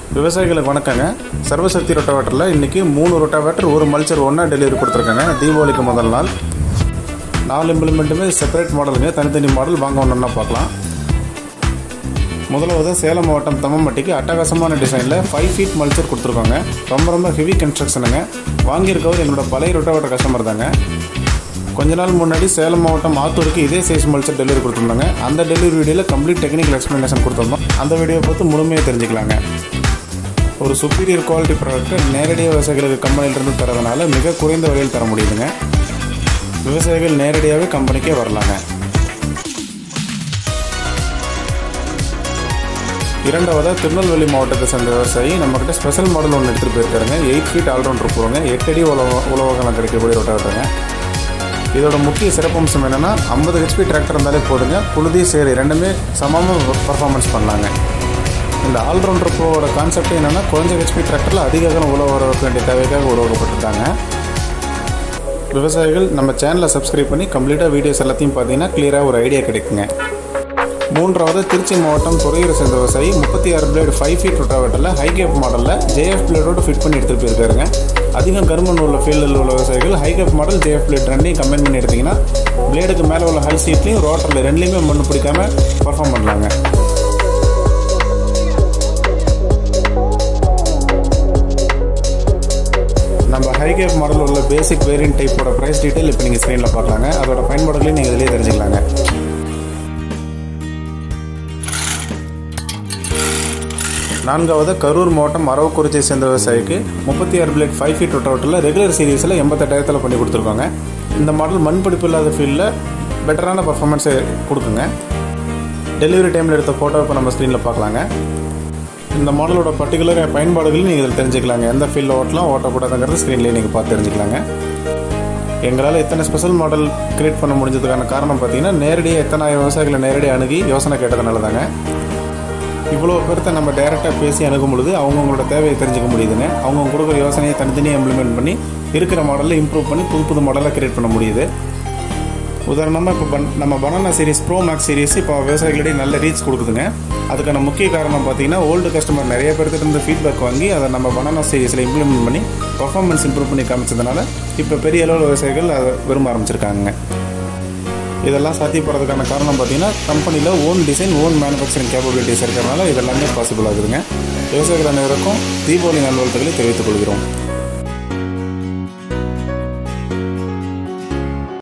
விவசாயிகளுக்கு வணக்கங்க சர்வசக்தி ரொட்டாவேட்டரில் இன்றைக்கி மூணு ரொட்டாவேட்டர் ஒரு மல்ச்சர் ஒன்றா டெலிவரி கொடுத்துருக்காங்க தீபாவளிக்கு முதல் நாள் நாலு இம்ப்ளிமெண்ட்டுமே செப்பரேட் மாடலுங்க தனித்தனி மாடல் வாங்க ஒன்றா பார்க்கலாம் முதலாவது சேலம் மாவட்டம் தம்மம்பட்டிக்கு அட்டகாசமான டிசைனில் ஃபைவ் ஃபீட் மல்ச்சர் கொடுத்துருக்காங்க ரொம்ப ரொம்ப ஹெவி கன்ஸ்ட்ரக்ஷனுங்க வாங்கியிருக்கவர் என்னோட பழைய ரொட்டாவேட்டர் கஸ்டமர் தாங்க கொஞ்ச நாள் முன்னாடி சேலம் மாவட்டம் ஆத்தூருக்கு இதே சைஸ் மல்ச்சர் டெலிவரி கொடுத்துருந்தாங்க அந்த டெலிவரி வீடியோவில் கம்ப்ளீட் டெக்னிக்கல் எக்ஸ்ப்ளனேஷன் கொடுத்துருந்தோம் அந்த வீடியோ பார்த்து முழுமையாக தெரிஞ்சுக்கலாங்க ஒரு சுப்பீரியர் குவாலிட்டி ப்ராடக்ட்டை நேரடியாக விவசாயிகளுக்கு கம்பெனிலிருந்து தரதுனால மிக குறைந்த விலையில் தர முடியுதுங்க விவசாயிகள் நேரடியாகவே கம்பெனிக்கே வரலாங்க இரண்டாவதாக திருநெல்வேலி மாவட்டத்தை சேர்ந்த விவசாயி நம்மக்கிட்ட ஸ்பெஷல் மாடல் ஒன்று எடுத்துகிட்டு போயிருக்காருங்க எயிட் ஃபீட் ஆல்ரவுண்டர் போவாங்க எட்டு அடி உலக உலவகலம் கிடைக்கக்கூடிய ரொட்டாவேட்டருங்க இதோட முக்கிய சிறப்பம்சம் என்னென்னா ஐம்பது ஹெச்பி டிராக்டர் இருந்தாலே போதுங்க புழுதி சேரி ரெண்டுமே சமமாக பர்ஃபார்மன்ஸ் பண்ணலாங்க இந்த ஆல்ரவுண்டர் ப்ரோவோட கான்செப்ட் என்னென்னா குறைஞ்ச ஹெச்பி டிராக்டரில் அதிக அகலம் உழவு வர வேண்டிய தேவைக்காக உருவாக்கப்பட்டிருக்காங்க விவசாயிகள் நம்ம சேனலை சப்ஸ்கிரைப் பண்ணி கம்ப்ளீட்டாக வீடியோஸ் எல்லாத்தையும் பார்த்தீங்கன்னா கிளியராக ஒரு ஐடியா கிடைக்குங்க மூன்றாவது திருச்சி மாவட்டம் துறையூரை சேர்ந்த விவசாயி முப்பத்தி ஆறு பிளேடு ஃபைவ் ஃபீட் ரொட்டாவேட்டரில் ஹை கேப் மாடலில் ஜேஎஃப் பிளேடோடு ஃபிட் பண்ணி எடுத்துகிட்டு போயிருக்காருங்க அதிகம் கருமன் உள்ள ஃபீல்டில் உள்ள விவசாயிகள் high cap model JF blade ரெண்டையும் கம்பைன் பண்ணி எடுத்திங்கன்னா பிளேடுக்கு மேலே உள்ள ஹல் சீட்லையும் ரோட்டரில் ரெண்டுலேயுமே மண்ணு பிடிக்காம பர்ஃபார்ம் பண்ணலாங்க நம்ம ஹை கேப் மாடல் உள்ள பேசிக் வேரியன்ட் டைப்போட ப்ரைஸ் டீட்டெயில் இப்போ நீங்கள் ஸ்க்ரீனில் பார்க்கலாங்க அதோட பயன்பாடுகளையும் நீங்கள் இதிலே தெரிஞ்சுக்கலாங்க நான்காவது கரூர் மாவட்டம் அரவக்குறிச்சியை சேர்ந்த விவசாயிக்கு முப்பத்தி ஆறு பிளேட் ஃபைவ் ஃபீட் ரொட்டோட்டில் ரெகுலர் சீரீஸில் எண்பத்தெட்டாயிரத்தில் பண்ணி கொடுத்துருக்காங்க இந்த மாடல் மண் பிடிப்பு இல்லாத ஃபீல்டில் பெட்டரான பர்ஃபார்மன்ஸை கொடுக்குங்க டெலிவரி டைமில் எடுத்த ஃபோட்டோ இப்போ நம்ம ஸ்க்ரீனில் பார்க்கலாங்க இந்த மாடலோட பர்டிகுலர் பயன்பாடுகளையும் நீங்கள் இதில் தெரிஞ்சுக்கலாங்க எந்த ஃபீல்டில் ஓட்டலாம் ஓட்டக்கூடாதுங்கிறது ஸ்க்ரீன்லேயே நீங்கள் பார்த்து தெரிஞ்சுக்கலாங்க எங்களால் இத்தனை ஸ்பெஷல் மாடல் கிரியேட் பண்ண முடிஞ்சதுக்கான காரணம் பார்த்தீங்கன்னா நேரடியாக எத்தனை விவசாயிகளை நேரடியாக அணுகி யோசனை கேட்டதுனால தாங்க இவ்வளோ பேர்த்த நம்ம டைரெக்டாக பேசி அணுகும் பொழுது அவங்கவுங்களோட தேவையை தெரிஞ்சுக்க முடியுதுங்க அவங்க கொடுக்குற யோசனையை தனித்தனியாக இம்ப்ளிமெண்ட் பண்ணி இருக்கிற மாடலில் இம்ப்ரூவ் பண்ணி புது புது மாடலாக கிரியேட் பண்ண முடியுது உதாரணமாக இப்போ பன் நம்ம banana series pro max series இப்போ விவசாயிகளிடையே நல்ல ரீச் கொடுக்குதுங்க அதுக்கான முக்கிய காரணம் பார்த்தீங்கன்னா ஓல்டு கஸ்டமர் நிறைய பேர்கிட்ட இருந்து ஃபீட்பேக் வாங்கி அதை நம்ம பனானா சீரிஸில் இம்ப்ளிமெண்ட் பண்ணி பர்ஃபார்மன்ஸ் இம்ப்ரூவ் பண்ணி காமிச்சதுனால இப்போ பெரிய அளவில் விவசாயிகள் அதை விரும்ப ஆரம்பிச்சிருக்காங்க இதெல்லாம் சாத்தியப்படுறதுக்கான காரணம் பார்த்தீங்கன்னா கம்பெனியில் own design own manufacturing capabilities இருக்கிறதுனால இதெல்லாமே பாசிபிள் ஆகுதுங்க விவசாயிகள் அனைவருக்கும் தீபாவளி நல்வாழ்த்துக்களை தெரிவித்துக் கொள்கிறோம்